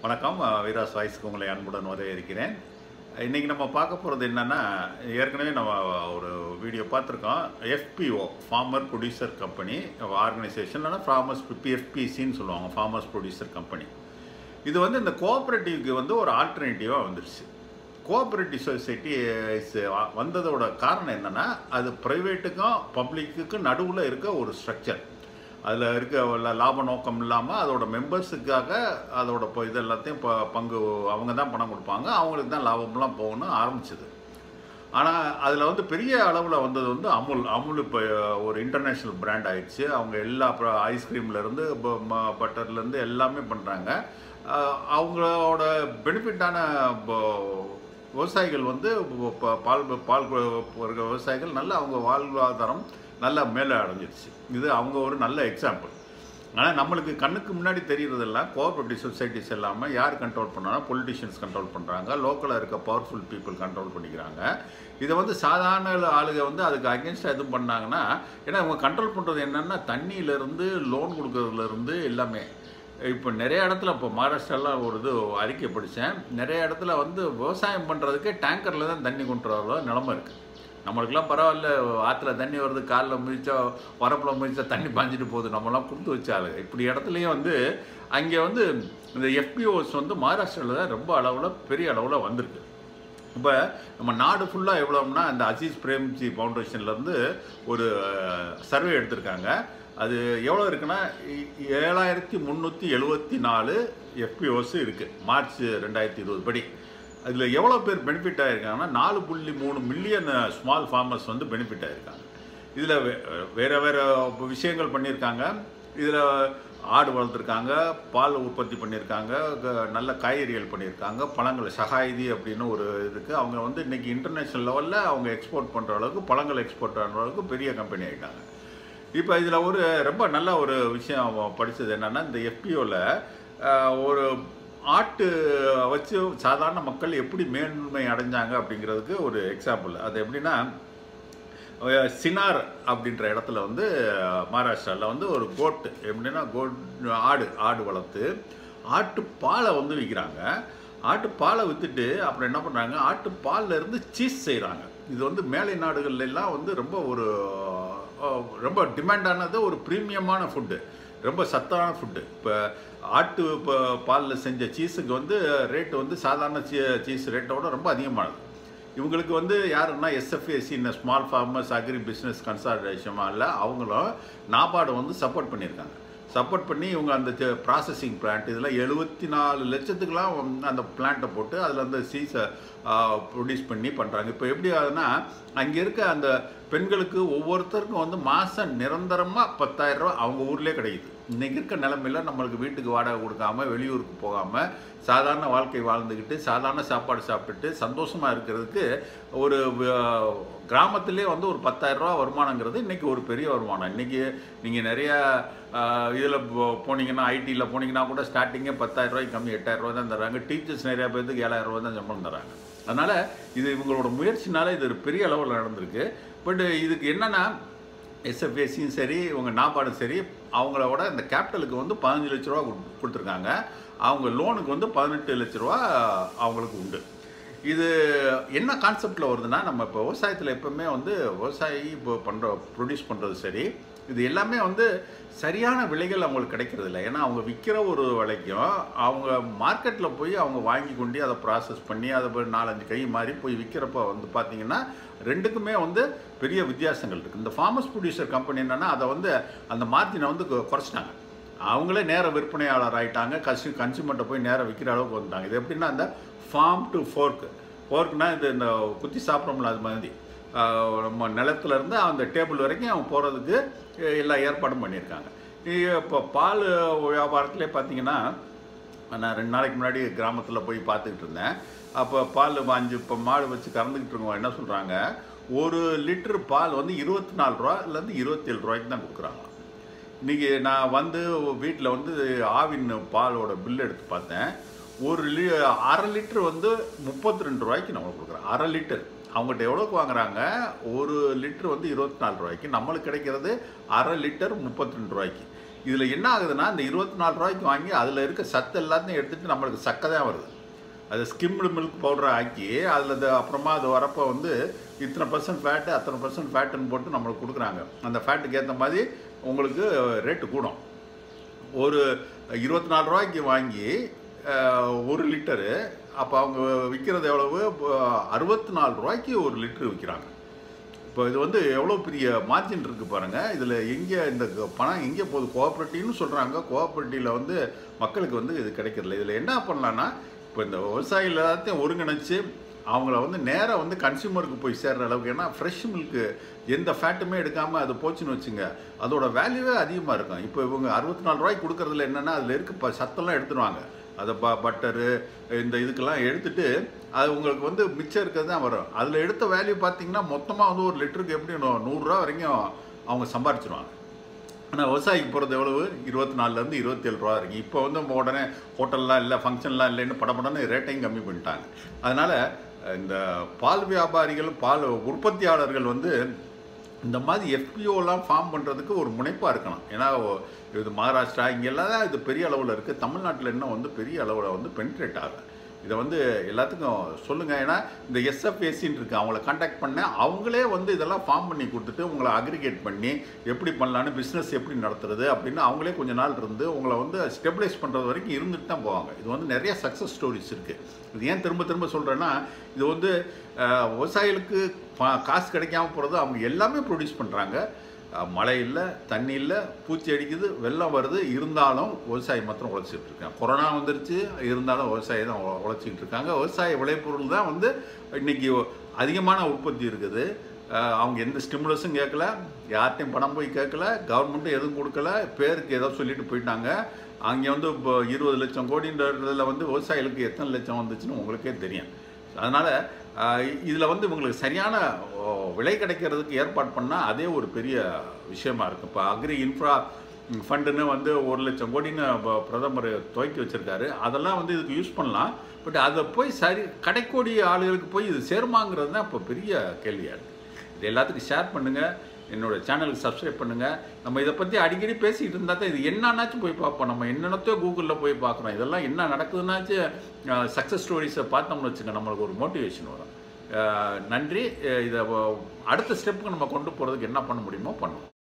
வணக்கம் வீராஸ் வாய்ஸ்க்கு உங்களை அன்புடன் வரவேற்கிறேன் இன்றைக்கி நம்ம பார்க்க போகிறது என்னென்னா ஏற்கனவே நம்ம ஒரு வீடியோ பார்த்துருக்கோம் FPO farmer producer company organisation இல்லைனா ஃபார்மர்ஸ் பிஎஃபிசின்னு சொல்லுவாங்க ஃபார்மர்ஸ் ப்ரொடியூசர் கம்பெனி இது வந்து இந்த கோஆப்ரேட்டிவ்க்கு வந்து ஒரு ஆல்டர்னேட்டிவாக வந்துருச்சு கோஆப்ரேட்டிவ் சொசைட்டி வந்ததோட காரணம் என்னென்னா அது ப்ரைவேட்டுக்கும் பப்ளிக்குக்கும் நடுவில் இருக்க ஒரு ஸ்ட்ரக்சர் அதில் இருக்க ல- லாப நோக்கம் இல்லாமல் அதோட மெம்பர்ஸுக்காக அதோட இப்போ இது எல்லாத்தையும் ப பங்கு அவங்க தான் பணம் கொடுப்பாங்க அவங்களுக்கு தான் லாபம்லாம் போகணும் ஆரம்பிச்சது ஆனால் அதில் வந்து பெரிய அளவில் வந்தது வந்து அமுல் அமுல் இப்போ ஒரு இன்டர்நேஷ்னல் பிராண்ட் ஆயிடுச்சு அவங்க எல்லா அப்புறம் ஐஸ்கிரீம்லேருந்து பட்டர்லேருந்து எல்லாமே பண்ணுறாங்க அவங்களோட பெனிஃபிட்டான விவசாயிகள் வந்து ப- பால் பால் இருக்கிற விவசாயிகள் நல்ல அவங்க வாழ்வாதாரம் நல்லா மேலே அடைஞ்சிருச்சு இது அவங்க ஒரு நல்ல எக்ஸாம்பிள் ஆனால் நம்மளுக்கு கண்ணுக்கு முன்னாடி தெரியறதெல்லாம் கோஆபரேட்டிவ் சொசைட்டிஸ் எல்லாமே யார் கண்ட்ரோல் பண்ணாலும் பொலிட்டிஷியன்ஸ் கண்ட்ரோல் பண்ணுறாங்க லோக்கலில் இருக்க பவர்ஃபுல் பீப்புள் கண்ட்ரோல் பண்ணிக்கிறாங்க இதை வந்து சாதாரண ஆளுங்க வந்து அதுக்கு அகேன்ஸ்டாக எதுவும் பண்ணாங்கன்னா ஏன்னா அவங்க கண்ட்ரோல் பண்ணுறது என்னென்னா தண்ணியிலேருந்து லோன் கொடுக்கறதுலேருந்து எல்லாமே இப்போ நிறைய இடத்துல இப்போ மகாராஷ்டிராலாம் ஒரு இது அறிக்கை படித்தேன் நிறைய இடத்துல வந்து விவசாயம் பண்ணுறதுக்கு டேங்கரில் தான் தண்ணி கொண்டு வர நிலமை இருக்குது நம்மளுக்கெல்லாம் பரவாயில்ல ஆற்றுல தண்ணி வருது காலில் மிதிச்சா வரப்பில் மிதிச்சா தண்ணி பாஞ்சிட்டு போகுது நம்மலாம் கொடுத்து வச்சாலு இப்படி இடத்துலையும் வந்து அங்கே வந்து இந்த எஃபிஓஸ் வந்து மகாராஷ்டிராவில் தான் ரொம்ப அளவில் பெரிய அளவில் வந்திருக்கு இப்போ நம்ம நாடு ஃபுல்லாக எவ்வளோம்னா இந்த அசீஸ் பிரேம்ஜி ஃபவுண்டேஷன்லேருந்து ஒரு சர்வே எடுத்திருக்காங்க அது எவ்வளோ இருக்குன்னா இ- ஏழாயிரத்தி முந்நூற்றி எழுபத்தி நாலு எஃபிஓஸ் இருக்குது மார்ச் ரெண்டாயிரத்தி இருபது படி அதில் எவ்வளோ பேர் பெனிஃபிட் ஆகிருக்காங்கன்னா நாலு புள்ளி மூணு மில்லியன் ஸ்மால் ஃபார்மர்ஸ் வந்து பெனிஃபிட் ஆகிருக்காங்க இதில் வேறு வேறு விஷயங்கள் பண்ணியிருக்காங்க இதில் ஆடு வளர்த்துருக்காங்க பால் உற்பத்தி பண்ணியிருக்காங்க க- நல்ல காய்கறிகள் பண்ணியிருக்காங்க பழங்கள் சகாயிதி அப்படின்னு ஒரு இதுக்கு அவங்க வந்து இன்னைக்கு இன்டர்நேஷ்னல் லெவலில் அவங்க எக்ஸ்போர்ட் பண்ணுற அளவுக்கு பழங்கள் எக்ஸ்போர்ட் பண்ணுற அளவுக்கு பெரிய கம்பெனி ஆகிட்டாங்க இப்போ இதில் ஒரு ரொம்ப நல்ல ஒரு விஷயம் படித்தது என்னென்னா இந்த எஃபிஓவில் ஒரு ஆட்டு வச்சு சாதாரண மக்கள் எப்படி மேன்மை அடைஞ்சாங்க அப்படிங்கிறதுக்கு ஒரு எக்ஸாம்பிள் அது எப்படின்னா அஹ் சினார் அப்படின்ற இடத்துல வந்து மகாராஷ்டிராவில் வந்து ஒரு கோட்டு எப்படின்னா கோட் ஆடு ஆடு வளர்த்து ஆட்டு பாலை வந்து விற்கிறாங்க ஆட்டு பாலை விற்றுட்டு அப்புறம் என்ன பண்ணுறாங்க ஆட்டு பால்ல இருந்து சீஸ் செய்கிறாங்க இது வந்து மேலை நாடுகள்ல எல்லாம் வந்து ரொம்ப ஒரு அஹ், ரொம்ப டிமாண்டானது ஒரு ப்ரீமியமான ஃபுட்டு ரொம்ப சத்தான ஃபுட்டு இப்போ ஆட்டு இப்போ பாலில் செஞ்ச சீஸுக்கு வந்து ரேட்டு வந்து சாதாரண சீ சீஸ் ரேட்டோட ரொம்ப அதிகமானது இவங்களுக்கு வந்து யாருன்னா எஸ்எஃப்ஏசி இந்த ஸ்மால் ஃபார்மர்ஸ் அக்ரி பிஸ்னஸ் கன்சால்டேஷனில் அவங்களும் நாபார்டு வந்து சப்போர்ட் பண்ணியிருக்காங்க சப்போர்ட் பண்ணி இவங்க அந்த ப்ராசஸிங் பிளான்ட் இதில் எழுபத்தி நாலு லட்சத்துக்குலாம் வந்து அந்த பிளான்ட்டை போட்டு அதில் அந்த சீஸை ப்ரொடியூஸ் பண்ணி பண்ணுறாங்க இப்போ எப்படி ஆகுதுன்னா அங்கே இருக்க அந்த பெண்களுக்கு ஒவ்வொருத்தருக்கும் வந்து மாதம் நிரந்தரமாக பத்தாயிரம் ரூபாய் அவங்க ஊர்லேயே கிடைக்குது இன்றைக்கி இருக்க நிலமையில நம்மளுக்கு வீட்டுக்கு வாடகை கொடுக்காம வெளியூருக்கு போகாமல் சாதாரண வாழ்க்கை வாழ்ந்துக்கிட்டு சாதாரண சாப்பாடு சாப்பிட்டுட்டு சந்தோஷமாக இருக்கிறதுக்கு ஒரு வ- கிராமத்திலே வந்து ஒரு 10000 ரூபா வருமானங்கிறது இன்றைக்கி ஒரு பெரிய வருமானம் இன்றைக்கி நீங்கள் நிறைய இதில் போனீங்கன்னா ஐடியில் போனீங்கன்னா கூட ஸ்டார்டிங்கே 10000 ரூபாய்க்கு கம்மி 8000 ரூபா தான் தராங்க டீச்சர்ஸ் நிறையா பேருக்கு 7000 ரூபா தான் சம்பளம் தராங்க அதனால் இது இவங்களோட முயற்சினால இது ஒரு பெரிய அளவில் நடந்திருக்கு பட் இதுக்கு என்னென்னா எஸ்எஃப்ஏசியும் சரி இவங்க நாபார்டும் சரி அவங்களோட இந்த கேபிட்டலுக்கு வந்து பதினஞ்சு லட்ச ரூபா கொடு- கொடுத்துருக்காங்க அவங்க லோனுக்கு வந்து பதினெட்டு லட்ச ரூபா அவங்களுக்கு உண்டு இது என்ன கான்செப்டில் வருதுன்னா நம்ம இப்போ விவசாயத்தில் எப்பவுமே வந்து விவசாயி இப்போ பண்ணுற ப்ரொடியூஸ் பண்ணுறது சரி இது எல்லாமே வந்து சரியான விலைகள் அவங்களுக்கு கிடைக்கிறது இல்லை ஏன்னா அவங்க விற்கிற ஒரு விலைக்கும் அவங்க மார்க்கெட்டில் போய் அவங்க வாங்கி கொண்டு அதை ப்ராசஸ் பண்ணி அதை போய் நாலஞ்சு கை மாதிரி போய் விற்கிறப்ப வந்து பார்த்தீங்கன்னா ரெண்டுக்குமே வந்து பெரிய வித்தியாசங்கள் இருக்குது இந்த ஃபார்மர்ஸ் ப்ரொடியூசர் கம்பெனி என்னென்னா அதை வந்து அந்த மார்ஜினை வந்து கு- குறைச்சிட்டாங்க அவங்களே நேர விற்பனையாளர் ஆயிட்டாங்க கன்சூ கன்சியூமர்கிட்ட போய் நேரம் விற்கிற அளவுக்கு வந்துட்டாங்க இது எப்படின்னா இந்த ஃபார்ம் டு ஃபோர்க்கு ஃபோர்க்னா இது இந்த குத்தி சாப்பிட்றோம்ல அது மாதிரி ஆஹ் நம்ம நிலத்துல இருந்து அந்த டேபிள் வரைக்கும் அவங்க போகிறதுக்கு எல்லா ஏற்பாடும் பண்ணியிருக்காங்க இப்போ பால் வியாபாரத்திலே பார்த்தீங்கன்னா நான் ரெண்டு நாளைக்கு முன்னாடி கிராமத்தில் போய் பார்த்துக்கிட்டு இருந்தேன் அப்போ பால் அஞ்சு இப்போ மாடு வச்சு கறந்துக்கிட்டு இருக்கவங்க என்ன சொல்கிறாங்க ஒரு லிட்டர் பால் வந்து இருபத்தி நாலு ரூபாலேருந்து இருபத்தேழு ரூபாய்க்கு தான் கொடுக்குறாங்க இன்றைக்கி நான் வந்து வீட்டில் வந்து ஆவின் பாலோட பில் எடுத்து பார்த்தேன் ஒரு லி அரை லிட்டர் வந்து முப்பத்தி ரெண்டு ரூபாய்க்கு நம்மளுக்கு கொடுக்குறாங்க அரை லிட்டர் அவங்ககிட்ட எவ்வளோக்கு வாங்குறாங்க ஒரு லிட்டர் வந்து இருபத்தி நாலு ரூபாய்க்கு நம்மளுக்கு கிடைக்கிறது அரை லிட்டர் முப்பத்தி ரெண்டு ரூபாய்க்கு இதில் என்ன ஆகுதுன்னா இந்த இருபத்தி நாலு ரூபாய்க்கு வாங்கி அதில் இருக்க சத்து எல்லாத்தையும் எடுத்துகிட்டு நம்மளுக்கு சக்கை தான் வருது அது ஸ்கிம்டு மில்க் பவுடரை ஆக்கி அதில் அப்புறமா அது வரப்போ வந்து இத்தனை பர்சன்ட் ஃபேட்டு அத்தனை பர்சன்ட் ஃபேட்டுன்னு போட்டு நம்மளுக்கு கொடுக்குறாங்க அந்த ஃபேட்டுக்கு ஏற்ற மாதிரி உங்களுக்கு ரேட்டு கூடும் ஒரு இருபத்தி நாலு ரூபாய்க்கு வாங்கி அஹ், ஒரு லிட்டரு அப்போ அவங்க விற்கிறது எவ்வளவு அறுபத்தி நாலு ரூபாய்க்கு ஒரு லிட்டரு விற்கிறாங்க இப்போ இது வந்து எவ்வளோ பெரிய மார்ஜின் இருக்குது பாருங்கள் இதில் எங்கே இந்த க- பணம் எங்கே போகுது கோஆப்ரேட்டிவ்னு சொல்கிறாங்க கோஆப்ரேட்டிவில் வந்து மக்களுக்கு வந்து இது கிடைக்கிறதில்ல இதில் என்ன பண்ணலான்னா இப்போ இந்த விவசாயிகள் எல்லாத்தையும் ஒருங்கிணைச்சு அவங்கள வந்து நேராக வந்து கன்சியூமருக்கு போய் சேர்ற அளவுக்கு ஏன்னா ஃப்ரெஷ் மில்க்கு எந்த ஃபேட்டுமே எடுக்காமல் அது போச்சுன்னு வச்சுங்க அதோட வேல்யூவே அதிகமாக இருக்கும் இப்போ இவங்க அறுபத்தி நாலு ரூபாய்க்கு கொடுக்கறதுல என்னென்னா அதில் இருக்க ப சத்தெல்லாம் எடுத்துருவாங்க அதை ப பட்டரு இந்த இதுக்கெல்லாம் எடுத்துட்டு அது உங்களுக்கு வந்து மிச்சம் இருக்கிறது தான் வரும் அதில் எடுத்த வேல்யூ பார்த்தீங்கன்னா மொத்தமாக வந்து ஒரு லிட்டருக்கு எப்படி நூ- நூறுரூவா வரைக்கும் அவங்க சம்பாரிச்சிருவாங்க ஆனால் விவசாயிக்கு போகிறது எவ்வளவு இருபத்தி நாலுலேருந்து இருபத்தேழு ரூபா வரைக்கும் இப்போ வந்து நம்ம உடனே ஹோட்டல்லாம் இல்லை ஃபங்க்ஷன்லாம் இல்லைன்னு படப்படன்னு ரேட்டையும் கம்மி பண்ணிட்டாங்க அதனால் இந்த பால் வியாபாரிகள் பால் உற்பத்தியாளர்கள் வந்து இந்த மாதிரி எஃபிஓலாம் ஃபார்ம் பண்ணுறதுக்கு ஒரு முனைப்பாக இருக்கணும் ஏன்னா ஓ- இது மகாராஷ்டிரா இங்கெல்லாம் தான் இது பெரிய அளவில் இருக்குது தமிழ்நாட்டில் இன்னும் வந்து பெரிய அளவில் வந்து பென்ட்ரேட் ஆகலை இதை வந்து எல்லாத்துக்கும் சொல்லுங்கள் ஏன்னா இந்த எஸ்எஃப்ஏசின்னு இருக்குது அவங்கள காண்டாக்ட் பண்ணேன் அவங்களே வந்து இதெல்லாம் ஃபார்ம் பண்ணி கொடுத்துட்டு உங்களை அக்ரிகேட் பண்ணி எப்படி பண்ணலான்னு பிஸ்னஸ் எப்படி நடத்துறது அப்படின்னு அவங்களே கொஞ்ச நாள் இருந்து உங்களை வந்து ஸ்டெபிளைஸ் பண்ணுறது வரைக்கும் இருந்துட்டு தான் போவாங்க இது வந்து நிறைய சக்ஸஸ் ஸ்டோரிஸ் இருக்குது இது ஏன் திரும்ப திரும்ப சொல்கிறேன்னா இது வந்து அஹ், விவசாயிகளுக்கு பா- காசு கிடைக்காம போகிறது அவங்க எல்லாமே ப்ரொடியூஸ் பண்ணுறாங்க மழை இல்லை தண்ணி இல்லை பூச்சி அடிக்குது வெள்ளம் வருது இருந்தாலும் விவசாயி மாத்திரம் உழைச்சிட்டு இருக்காங்க கொரோனா வந்துருச்சு இருந்தாலும் விவசாயி தான் உ- உழைச்சிக்கிட்டு இருக்காங்க விவசாய விளைபொருள் தான் வந்து இன்னைக்கு அதிகமான உற்பத்தி இருக்குது அஹ் அவங்க எந்த ஸ்டிமுலஸும் கேட்கல யார்கிட்டையும் பணம் போய் கேட்கல கவர்மெண்ட்டும் எதுவும் கொடுக்கல பேருக்கு ஏதோ சொல்லிட்டு போயிட்டாங்க அங்கே வந்து இப்போ இருபது லட்சம் கோடின்றதுல வந்து விவசாயிகளுக்கு எத்தனை லட்சம் வந்துச்சுன்னு உங்களுக்கே தெரியும் அதனால் இதில் வந்து இவங்களுக்கு சரியான ஓ, விலை கிடைக்கிறதுக்கு ஏற்பாடு பண்ணால் அதே ஒரு பெரிய விஷயமா இருக்குது இப்போ அக்ரி இன்ஃப்ரா ஃபண்டுன்னு வந்து ஒரு லட்சம் கோடின்னு ப- பிரதமர் துவக்கி வச்சிருக்காரு அதெல்லாம் வந்து இதுக்கு யூஸ் பண்ணலாம் பட் அதை போய் சரி கடைக்கோடி ஆளுகளுக்கு போய் இது சேருமாங்கிறது தான் இப்போ பெரிய கேள்வியாக இருக்குது இது எல்லாத்துக்கும் ஷேர் பண்ணுங்கள் என்னோட சேனலுக்கு சப்ஸ்கிரைப் பண்ணுங்கள் நம்ம இதை பற்றி அடிக்கடி பேசிக்கிட்டு இருந்தால் தான் இது என்னன்னாச்சும் போய் பார்ப்போம் நம்ம என்னென்னத்தையோ கூகுளில் போய் பார்க்குறோம் இதெல்லாம் என்ன நடக்குதுன்னாச்சும் சக்ஸஸ் ஸ்டோரிஸை பார்த்தோம்னு வச்சுக்க நம்மளுக்கு ஒரு மோட்டிவேஷன் வரும் அஹ் நன்றி அஹ் இதை வ- அடுத்த ஸ்டெப்புக்கு நம்ம கொண்டு போகிறதுக்கு என்ன பண்ண முடியுமோ பண்ணுவோம்